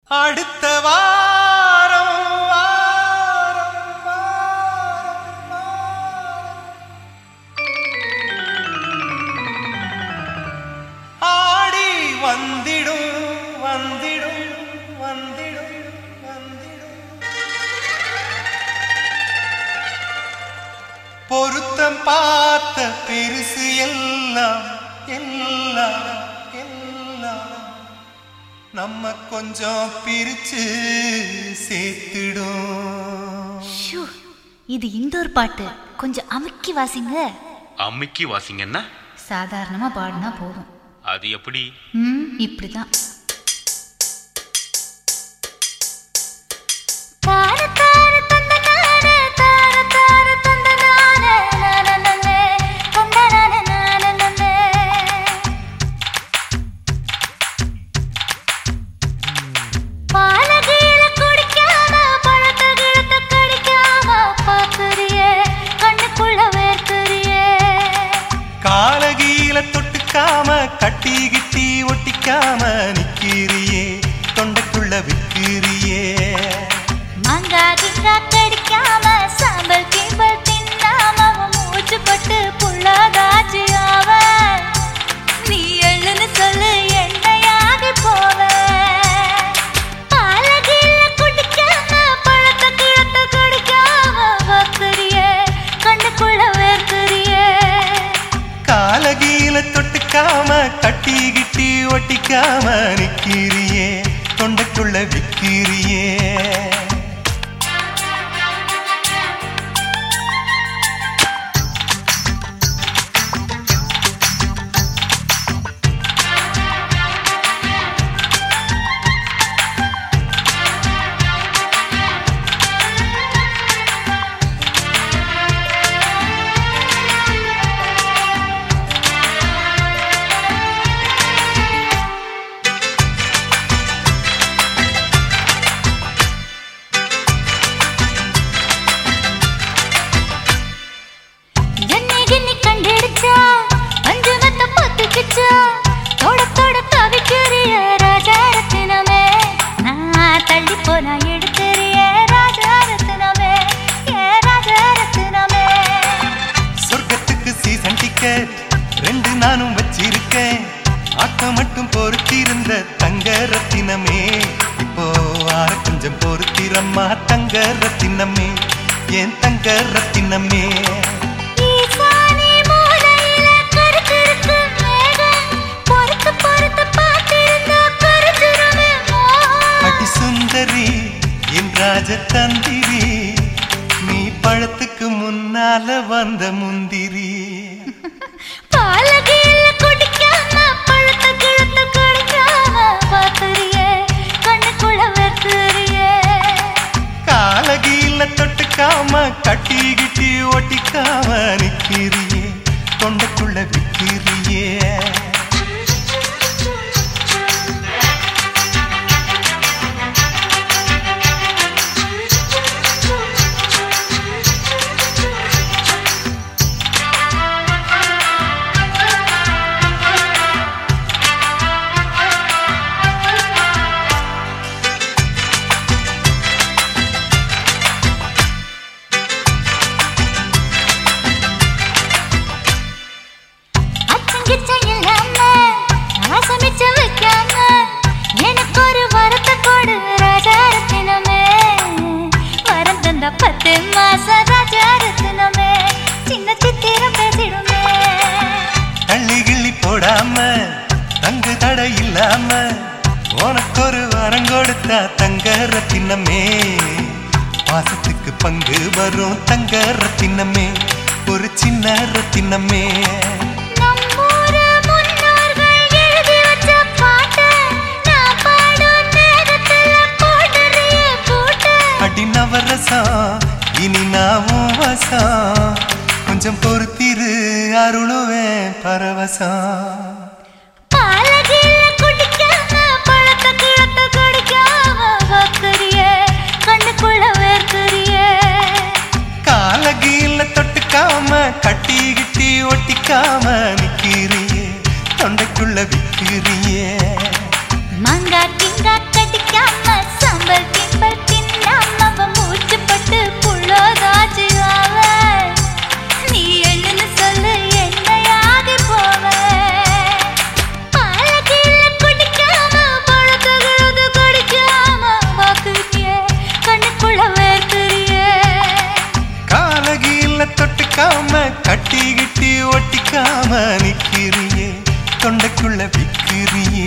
அடுத்த வாரம் வாரம், வாரம், வாரம். ஆடி வந்திடும் வந்திடும் வந்திடும் வந்திடும் பொருத்தம் பார்த்த பெருசு எல்லாம் எல்லாம் எல்லாம் நம்ம கொஞ்சம் பிரிச்சு சேர்த்துடும் ஷூ, இது இந்தோர் பாட்டு கொஞ்சம் அமுக்கி வாசிங்க அம்மிக்கு வாசிங்கன்னா சாதாரணமா பாடினா போதும் அது எப்படி ம் இப்படிதான் காலகீல தொட்டுக்காம கட்டி கிட்டி ஒட்டிக்காம நிக்கிறியே தொண்டைக்குள்ள விக்கிறியே சாம்பல் கிம்பல் தின்னாம மூச்சு பட்டு புள்ளாதாச்சு அவன் நீ எழுன்னு சொல்லு என்னையாகி போவ பாலகீழ குடிக்காம பழத்த கிழத்த குடிக்காம பக்கறியே கண்ணுக்குள்ள வேர்க்கறியே காலகீல தொட்டுக்காம கட்டி கிட்டி ஒட்டிக்காம நிக்கிறியே தொண்டைக்குள்ள விக்கிறியே ஜன்னி கின்னி கண்டிடுச்சா அஞ்சு மத்த பத்துக்குச்சா தொட தொட தவிக்கிறிய ராஜாரத்தினமே நான் தள்ளி போனா எடுக்கிறிய ராஜாரத்தினமே ஏ ராஜாரத்தினமே சொர்க்கத்துக்கு சீசன் டிக்கெட் ரெண்டு நானும் வச்சிருக்கேன் ஆக்க மட்டும் பொறுத்திருந்த தங்க ரத்தினமே இப்போ ஆற கொஞ்சம் பொறுத்திரம்மா தங்க ரத்தினமே ஏன் தங்க ரத்தினமே ஈசானி மூலையில கருத்திருக்கு மேகம் பொறுத்து பொறுத்து பார்த்திருந்தா கருத்துருமே அடி சுந்தரி என் ராஜதந்திரி நீ பழத்துக்கு முன்னால வந்த முந்திரி பாலகீழ குடிக்காம பழுத்த கிழத்த குடிக்காம பாத்துறியே கண்ணுக்குள்ள வெத்துறியே காலகீல தொட்டுக்காம கட்டி கிட்டி ஒட்டிக்காம நிக்கிறியே தொண்டைக்குள்ள விக்கிறியே அச்சங்கிச்ச இல்லாம ஆசமிச்ச வைக்காம எனக்கு ஒரு வரத்தை கொடு ராஜாரத்தினமே வரம் தந்த பத்து மாசம் ராஜாரத்தினமே சின்ன சித்திரம் பேசிடுமே தள்ளி கிள்ளி போடாம தங்கு தடை இல்லாம உனக்கு ஒரு வரம் கொடுத்தா தங்க ரத்தினமே பாசத்துக்கு பங்கு வரும் தங்க ரத்தினமே ஒரு சின்ன ரத்தினமே நம்மூரு முன்னோர்கள் எழுதி வச்ச பாட்டு நான் பாடும் நேரத்துல போடுறிய பூட்டு அடி நவரசம் இனி நாவும் வசம் கொஞ்சம் பொறுத்திரு அருளுவேன் பரவசம் பாலகீழ குடிக்காம பழத்த கிழத்த குடிக்காம பக்கறியே கண்ணுக்குள்ள வேர்க்கறியே காலகீல தொட்டுக்காம கட்டி கிட்டி ஒட்டிக்காம நிக்கிறியே தொண்டைக்குள்ள விக்கிறியே மங்கா கிங்கா கடிக்காம தொண்டைக்குள்ள விக்கிறியே